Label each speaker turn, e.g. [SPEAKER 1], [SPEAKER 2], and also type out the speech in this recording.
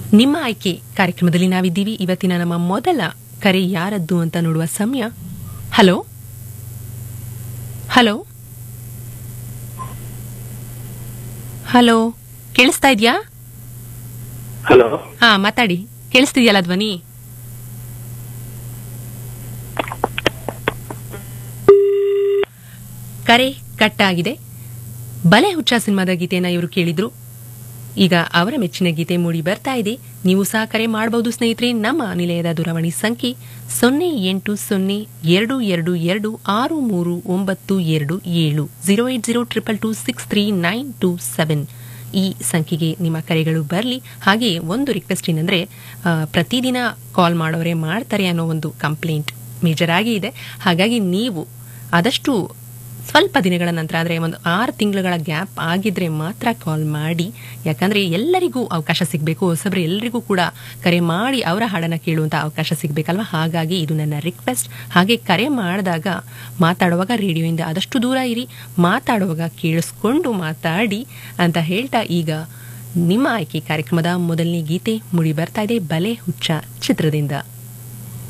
[SPEAKER 1] ನಿಮ್ಮ ಆಯ್ಕೆ ಕಾರ್ಯಕ್ರಮದಲ್ಲಿ ನಾವಿದ್ದೀವಿ ಇವತ್ತಿನ ನಮ್ಮ ಮೊದಲ ಕರೆ ಯಾರದ್ದು ಅಂತ ನೋಡುವ ಸಮಯ ಹಲೋ ಹಲೋ ಹಲೋ ಕೇಳಿಸ್ತಾ ಇದ್ಯಾ
[SPEAKER 2] ಹಲೋ
[SPEAKER 1] ಹಾ ಮಾತಾಡಿ ಕೇಳಿಸ್ತಿದ್ಯಲ್ಲ ಧ್ವನಿ ಕರೆ ಕಟ್ ಆಗಿದೆ ಬಲೆ ಹುಚ್ಚ ಸಿನಿಮಾದ ಗೀತೆಯನ್ನ ಇವರು ಕೇಳಿದ್ರು ಈಗ ಅವರ ಮೆಚ್ಚಿನ ಗೀತೆ ಮೂಡಿ ಬರ್ತಾ ಇದೆ ನೀವು ಸಹ ಕರೆ ಮಾಡಬಹುದು ಸ್ನೇಹಿತರೆ ನಮ್ಮ ನಿಲಯದ ದೂರವಾಣಿ ಸಂಖ್ಯೆ ಸೊನ್ನೆ ಎಂಟು ಸೊನ್ನೆ ಎರಡು ಎರಡು ಎರಡು ಆರು ಮೂರು ಒಂಬತ್ತು ಎರಡು ಏಳು zero eight zero triple two six three nine two seven ಈ ಸಂಖ್ಯೆಗೆ ನಿಮ್ಮ ಕರೆಗಳು ಬರಲಿ ಹಾಗೆ ಒಂದು ರಿಕ್ವೆಸ್ಟ್ ಏನಂದ್ರೆ ಆ, ಪ್ರತಿದಿನ ಕಾಲ್ ಮಾಡೋರೆ ಮಾಡ್ತಾರೆ ಅನ್ನೋ ಒಂದು ಕಂಪ್ಲೇಂಟ್ ಮೇಜರ್ ಆಗಿ ಇದೆ ಹಾಗಾಗಿ ನೀವು ಆದಷ್ಟು ಸ್ವಲ್ಪ ದಿನಗಳ ನಂತರ ಅಂದರೆ ಒಂದು ಆರು ತಿಂಗಳುಗಳ ಗ್ಯಾಪ್ ಆಗಿದ್ರೆ ಮಾತ್ರ ಕಾಲ್ ಮಾಡಿ ಯಾಕಂದ್ರೆ ಎಲ್ಲರಿಗೂ ಅವಕಾಶ ಸಿಗಬೇಕು ಹೊಸಬ್ರು ಎಲ್ಲರಿಗೂ ಕೂಡ ಕರೆ ಮಾಡಿ ಅವರ ಹಾಡನ್ನು ಕೇಳುವಂಥ ಅವಕಾಶ ಸಿಗಬೇಕಲ್ವ ಹಾಗಾಗಿ ಇದು ನನ್ನ ರಿಕ್ವೆಸ್ಟ್ ಹಾಗೆ ಕರೆ ಮಾಡಿದಾಗ ಮಾತಾಡುವಾಗ ರೇಡಿಯೋಯಿಂದ ಆದಷ್ಟು ದೂರ ಇರಿ ಮಾತಾಡುವಾಗ ಕೇಳಿಸ್ಕೊಂಡು ಮಾತಾಡಿ ಅಂತ ಹೇಳ್ತಾ ಈಗ ನಿಮ್ಮ ಆಯ್ಕೆ ಕಾರ್ಯಕ್ರಮದ ಮೊದಲನೇ ಗೀತೆ ಮುಡಿ ಬರ್ತಾ ಇದೆ ಬಲೆ ಹುಚ್ಚ ಚಿತ್ರದಿಂದ